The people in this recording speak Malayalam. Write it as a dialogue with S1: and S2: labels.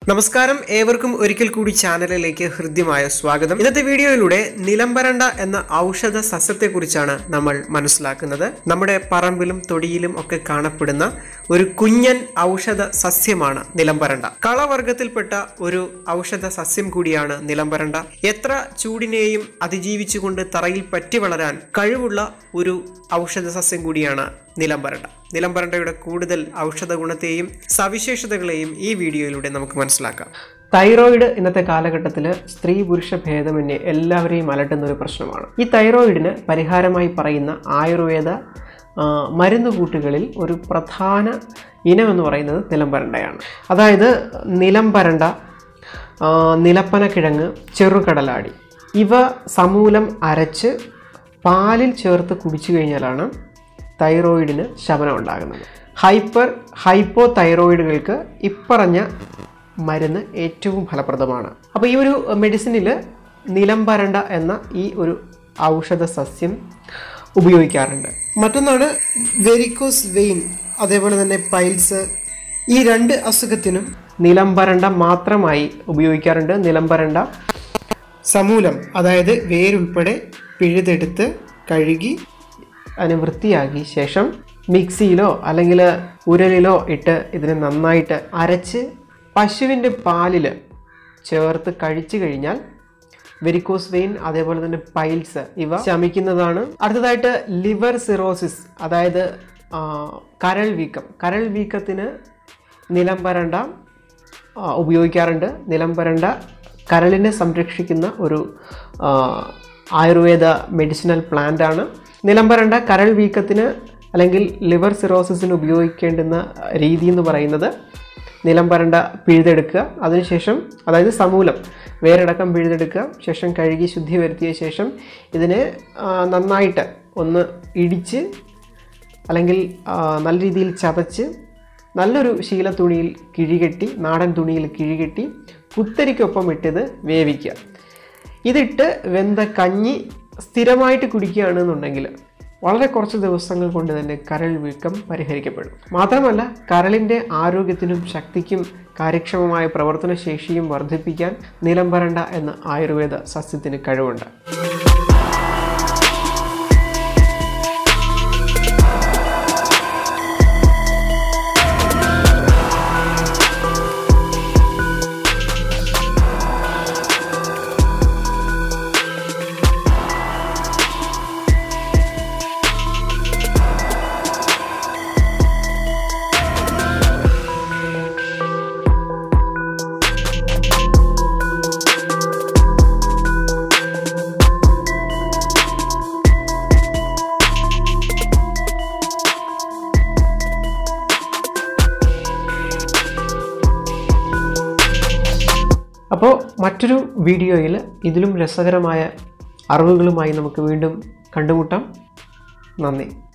S1: നമസ്കാരം ഏവർക്കും ഒരിക്കൽ കൂടി ചാനലിലേക്ക് ഹൃദ്യമായ സ്വാഗതം ഇന്നത്തെ വീഡിയോയിലൂടെ നിലംബരണ്ട എന്ന ഔഷധ സസ്യത്തെക്കുറിച്ചാണ് നമ്മൾ മനസ്സിലാക്കുന്നത് നമ്മുടെ പറമ്പിലും തൊടിയിലും ഒക്കെ കാണപ്പെടുന്ന ഒരു കുഞ്ഞൻ ഔഷധ സസ്യമാണ് നിലംബരണ്ട കളവർഗത്തിൽപ്പെട്ട ഒരു ഔഷധ സസ്യം കൂടിയാണ് നിലംബരണ്ട എത്ര ചൂടിനെയും അതിജീവിച്ചുകൊണ്ട് തറയിൽ പറ്റി വളരാൻ കഴിവുള്ള ഒരു ഔഷധ സസ്യം കൂടിയാണ് നിലംബരണ്ട നിലംബരണ്ടയുടെ കൂടുതൽ ഔഷധ ഗുണത്തെയും സവിശേഷതകളെയും ഈ വീഡിയോയിലൂടെ നമുക്ക് മനസ്സിലാക്കാം തൈറോയിഡ് ഇന്നത്തെ കാലഘട്ടത്തിൽ സ്ത്രീ പുരുഷ ഭേദമന്യേ എല്ലാവരെയും അലട്ടുന്ന ഒരു പ്രശ്നമാണ് ഈ തൈറോയിഡിന് പരിഹാരമായി പറയുന്ന ആയുർവേദ ആ, മരുന്നുകൂട്ടുകളിൽ ഒരു പ്രധാന ഇനം എന്ന് പറയുന്നത് നിലംപരണ്ടയാണ് അതായത് നിലംപരണ്ട ആ, നിലപ്പനക്കിഴങ്ങ് ചെറുകടലാടി ഇവ സമൂലം അരച്ച് പാലിൽ ചേർത്ത് കുടിച്ചു കഴിഞ്ഞാലാണ് തൈറോയിഡിന് ശമനം ഉണ്ടാകുന്നത് ഹൈപ്പർ ഹൈപ്പോ തൈറോയിഡുകൾക്ക് ഇപ്പറഞ്ഞ മരുന്ന് ഏറ്റവും ഫലപ്രദമാണ് അപ്പോൾ ഈ ഒരു മെഡിസിനിൽ നിലംപരണ്ട എന്ന ഈ ഒരു ഔഷധ സസ്യം ഉപയോഗിക്കാറുണ്ട് മറ്റൊന്നാണ് വെരിക്കോസ് വെയിൻ അതേപോലെ തന്നെ പൈൽസ് ഈ രണ്ട് അസുഖത്തിനും നിലംപരണ്ട മാത്രമായി ഉപയോഗിക്കാറുണ്ട് നിലംപരണ്ട സമൂലം അതായത് വേരുൾപ്പെടെ പിഴുതെടുത്ത് കഴുകി അതിനെ വൃത്തിയാക്കി ശേഷം മിക്സിയിലോ അല്ലെങ്കിൽ ഉരലിലോ ഇട്ട് ഇതിനെ നന്നായിട്ട് അരച്ച് പശുവിൻ്റെ പാലിൽ ചേർത്ത് കഴിച്ചു കഴിഞ്ഞാൽ വെരിക്കോസ് വെയിൻ അതേപോലെ തന്നെ പൈൽസ് ഇവ ശമിക്കുന്നതാണ് അടുത്തതായിട്ട് ലിവർ സിറോസിസ് അതായത് ആ, കരൾ വീക്കം കരൾ വീക്കത്തിന് നിലം പരണ്ട ആ, ഉപയോഗിക്കാറുണ്ട് നിലം പരണ്ട കരളിനെ സംരക്ഷിക്കുന്ന ഒരു ആ, ആയുർവേദ മെഡിസിനൽ പ്ലാന്റ് ആണ് നിലം പരണ്ട കരൾ വീക്കത്തിന് അല്ലെങ്കിൽ ലിവർ സിറോസിസിന് ഉപയോഗിക്കേണ്ടുന്ന രീതി എന്ന് പറയുന്നത് നിലം പരണ്ട പിഴുതെടുക്കുക അതിനുശേഷം അതായത് സമൂലം വേരടക്കം പിഴുതെടുക്കുക ശേഷം കഴുകി ശുദ്ധി വരുത്തിയ ശേഷം ഇതിനെ ആ, നന്നായിട്ട് ഒന്ന് ഇടിച്ച് അല്ലെങ്കിൽ ആ, നല്ല രീതിയിൽ ചതച്ച് നല്ലൊരു ശീല തുണിയിൽ കിഴികെട്ടി നാടൻ തുണിയിൽ കിഴികെട്ടി കുത്തരിക്കൊപ്പം ഇട്ടിത് വേവിക്കുക ഇതിട്ട് വെന്ത കഞ്ഞി സ്ഥിരമായിട്ട് കുടിക്കുകയാണെന്നുണ്ടെങ്കിൽ വളരെ കുറച്ച് ദിവസങ്ങൾ കൊണ്ട് തന്നെ കരൾ വീക്കം പരിഹരിക്കപ്പെടും മാത്രമല്ല കരളിൻ്റെ ആരോഗ്യത്തിനും ശക്തിക്കും കാര്യക്ഷമമായ പ്രവർത്തനശേഷിയും വർദ്ധിപ്പിക്കാൻ നിലംപരണ്ട എന്ന ആയുർവേദ സസ്യത്തിന് കഴിവുണ്ട് അപ്പോൾ മറ്റൊരു വീഡിയോയിൽ ഇതിലും രസകരമായ അറിവുകളുമായി നമുക്ക് വീണ്ടും കണ്ടുമുട്ടാം നന്ദി